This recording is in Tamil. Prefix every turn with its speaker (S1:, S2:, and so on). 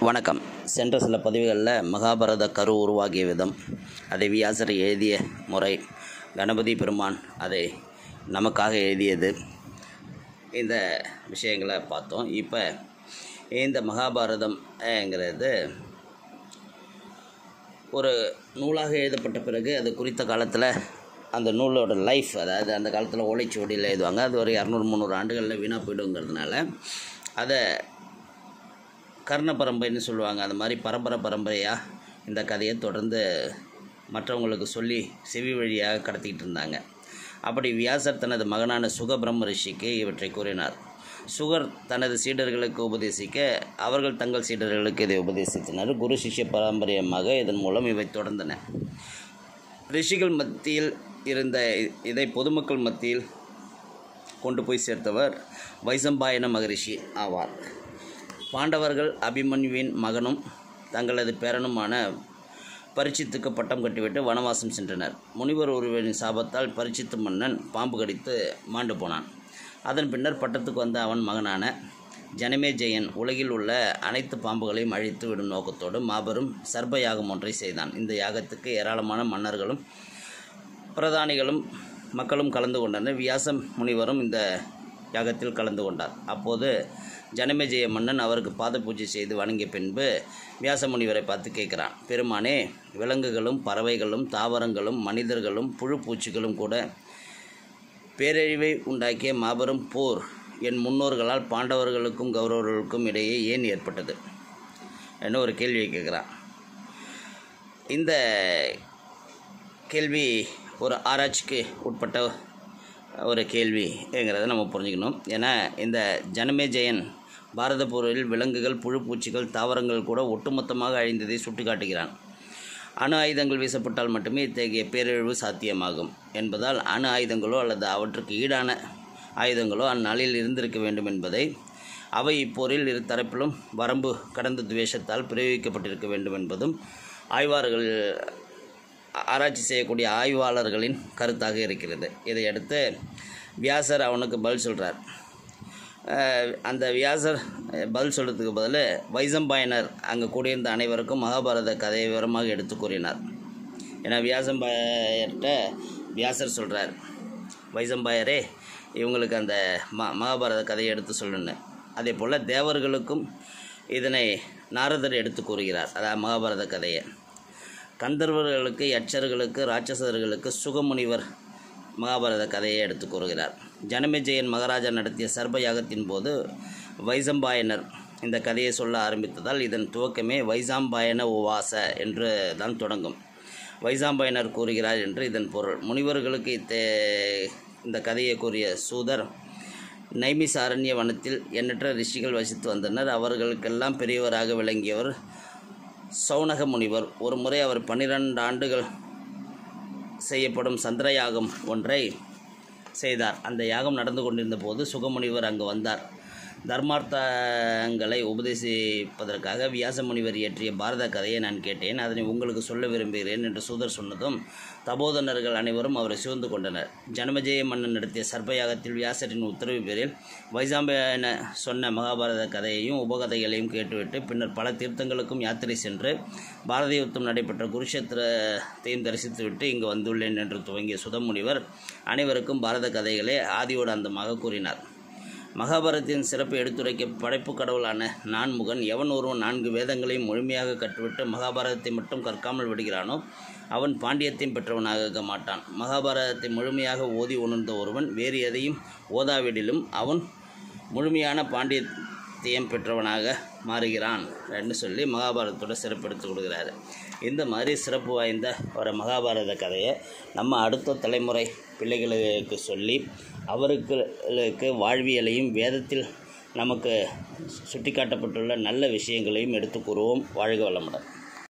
S1: வணக்கம் சென்ற சில பதிவுகளில் மகாபாரத கரு உருவாகிய விதம் அதை வியாசர் எழுதிய முறை கணபதி பெருமான் அதை நமக்காக எழுதியது இந்த விஷயங்களை பார்த்தோம் இப்போ இந்த மகாபாரதம்ங்கிறது ஒரு நூலாக எழுதப்பட்ட பிறகு அது குறித்த காலத்தில் அந்த நூலோட லைஃப் அதாவது அந்த காலத்தில் ஓலைச்சுவடியில் எழுதுவாங்க அது ஒரு இரநூறு முந்நூறு ஆண்டுகளில் வீணாக போயிடுங்கிறதுனால அதை கர்ண பரம்பரைன்னு சொல்லுவாங்க அந்த மாதிரி பரம்பரை பரம்பரையாக இந்த கதையை தொடர்ந்து மற்றவங்களுக்கு சொல்லி செவி வழியாக கடத்திக்கிட்டு இருந்தாங்க அப்படி வியாசர் தனது மகனான சுக பிரம்ம ரிஷிக்கு இவற்றை கூறினார் சுகர் தனது சீடர்களுக்கு உபதேசிக்க அவர்கள் தங்கள் சீடர்களுக்கு இதை உபதேசித்தனர் குரு சிஷ்ய பாரம்பரியமாக இதன் மூலம் இவை தொடர்ந்தன ரிஷிகள் மத்தியில் இருந்த இதை பொதுமக்கள் மத்தியில் கொண்டு போய் சேர்த்தவர் வைசம்பாயன மகரிஷி ஆவார் பாண்டவர்கள் அபிமன்யுவின் மகனும் தங்களது பேரனுமான பரிச்சித்துக்கு பட்டம் கட்டிவிட்டு வனவாசம் சென்றனர் முனிவர் ஒருவரின் சாபத்தால் பரிச்சித்து மன்னன் பாம்பு கடித்து மாண்டு போனான் அதன் பின்னர் பட்டத்துக்கு வந்த அவன் மகனான ஜனமே ஜெயன் உலகில் உள்ள அனைத்து பாம்புகளையும் அழித்து விடும் நோக்கத்தோடு மாபெரும் சர்ப்ப யாகம் ஒன்றை செய்தான் இந்த யாகத்துக்கு ஏராளமான மன்னர்களும் பிரதானிகளும் மக்களும் கலந்து கொண்டனர் வியாச முனிவரும் இந்த யாகத்தில் கலந்து கொண்டார் அப்போது ஜனமேஜய மன்னன் அவருக்கு பாத பூஜை செய்து வணங்கிய பின்பு வியாச முனிவரை பார்த்து கேட்குறான் பெருமானே விலங்குகளும் பறவைகளும் தாவரங்களும் மனிதர்களும் புழு பூச்சிகளும் கூட பேரழிவை உண்டாக்கிய மாபெரும் போர் என் முன்னோர்களால் பாண்டவர்களுக்கும் கௌரவர்களுக்கும் இடையே ஏன் ஏற்பட்டது என்ன ஒரு கேள்வியை கேட்குறான் இந்த கேள்வி ஒரு ஆராய்ச்சிக்கு உட்பட்ட ஒரு கேள்விங்கிறத நம்ம புரிஞ்சுக்கணும் ஏன்னா இந்த ஜனமேஜயன் பாரத போரில் விலங்குகள் புழு பூச்சிகள் தாவரங்கள் கூட ஒட்டுமொத்தமாக அழிந்ததை சுட்டிக்காட்டுகிறான் அணு ஆயுதங்கள் வீசப்பட்டால் மட்டுமே இத்தகைய பேரழிவு சாத்தியமாகும் என்பதால் அணு ஆயுதங்களோ அல்லது அவற்றுக்கு ஈடான ஆயுதங்களோ அந்நாளில் இருந்திருக்க வேண்டும் என்பதை அவை இப்போரில் இரு தரப்பிலும் வரம்பு கடந்த துவேஷத்தால் பிரயோகிக்கப்பட்டிருக்க வேண்டும் என்பதும் ஆய்வாளர்கள் ஆராய்ச்சி செய்யக்கூடிய ஆய்வாளர்களின் கருத்தாக இருக்கிறது இதையடுத்து வியாசர் அவனுக்கு பதில் சொல்கிறார் அந்த வியாசர் பதில் சொல்கிறதுக்கு பதில் வைசம்பாயனர் அங்கே கூடியிருந்த அனைவருக்கும் மகாபாரத கதையை விவரமாக எடுத்து கூறினார் ஏன்னா வியாசம்பாயர்கிட்ட வியாசர் சொல்கிறார் வைசம்பாயரே இவங்களுக்கு அந்த ம மகாபாரத கதையை எடுத்து சொல்லணுன்னு அதே போல் தேவர்களுக்கும் இதனை நாரதர் எடுத்து கூறுகிறார் அதாவது மகாபாரத கதையை கந்தர்வர்களுக்கு யட்சர்களுக்கு ராட்சசர்களுக்கு சுகமுனிவர் மகாபாரத கதையை எடுத்து கூறுகிறார் ஜனமேஜயன் மகாராஜா நடத்திய சர்ப யாகத்தின் போது வைசம்பாயனர் இந்த கதையை சொல்ல ஆரம்பித்ததால் இதன் துவக்கமே வைசாம்பாயன உவாச என்று தான் தொடங்கும் வைசாம்பாயனர் கூறுகிறார் என்று இதன் பொருள் முனிவர்களுக்கு இத்த இந்த கதையை கூறிய சூதர் நைமிசாரண்ய வனத்தில் எண்ணற்ற ரிஷிகள் வசித்து வந்தனர் அவர்களுக்கெல்லாம் பெரியவராக விளங்கியவர் சௌனக முனிவர் ஒரு முறை அவர் பன்னிரண்டு ஆண்டுகள் செய்யப்படும் சந்திர யாகம் ஒன்றை செய்தார் அந்த யாகம் நடந்து கொண்டிருந்த போது சுகமுனிவர் அங்கு வந்தார் தர்மார்த்தங்களை உபதேசிப்பதற்காக வியாச முனிவர் இயற்றிய பாரத கதையை நான் கேட்டேன் அதனை உங்களுக்கு சொல்ல விரும்புகிறேன் என்று சூதர் சொன்னதும் தபோதனர்கள் அனைவரும் அவரை சூழ்ந்து கொண்டனர் ஜனமஜெய மன்னன் நடத்திய சர்ப்பயாகத்தில் வியாசரின் உத்தரவு பேரில் வைசாம்பன சொன்ன மகாபாரத கதையையும் உபகதைகளையும் கேட்டுவிட்டு பின்னர் பல தீர்த்தங்களுக்கும் யாத்திரை சென்று பாரத யுத்தம் நடைபெற்ற குருஷேத்திரத்தையும் தரிசித்துவிட்டு இங்கு வந்துள்ளேன் என்று துவங்கிய சுதமுனிவர் அனைவருக்கும் பாரத கதைகளை ஆதியோடு அந்தமாக கூறினார் மகாபாரதத்தின் சிறப்பு எடுத்துரைக்க படைப்பு கடவுளான நான்முகன் எவன் ஒருவன் நான்கு வேதங்களையும் முழுமையாக கற்றுவிட்டு மகாபாரதத்தை மட்டும் கற்காமல் விடுகிறானோ அவன் பாண்டியத்தையும் பெற்றவனாக இருக்க மாட்டான் மகாபாரதத்தை முழுமையாக ஓதி உணர்ந்த ஒருவன் வேறு எதையும் ஓதாவிடிலும் அவன் முழுமையான பாண்டியத்தையும் பெற்றவனாக மாறுகிறான் என்று சொல்லி மகாபாரதத்தோட சிறப்பு எடுத்து கொடுக்குறாரு இந்த மாதிரி சிறப்பு வாய்ந்த ஒரு மகாபாரத கதையை நம்ம அடுத்த தலைமுறை பிள்ளைகளுக்கு சொல்லி அவர்களுக்கு வாழ்வியலையும் வேதத்தில் நமக்கு சுட்டிக்காட்டப்பட்டுள்ள நல்ல விஷயங்களையும் எடுத்து கூறுவோம் வாழ்க வளமுடன்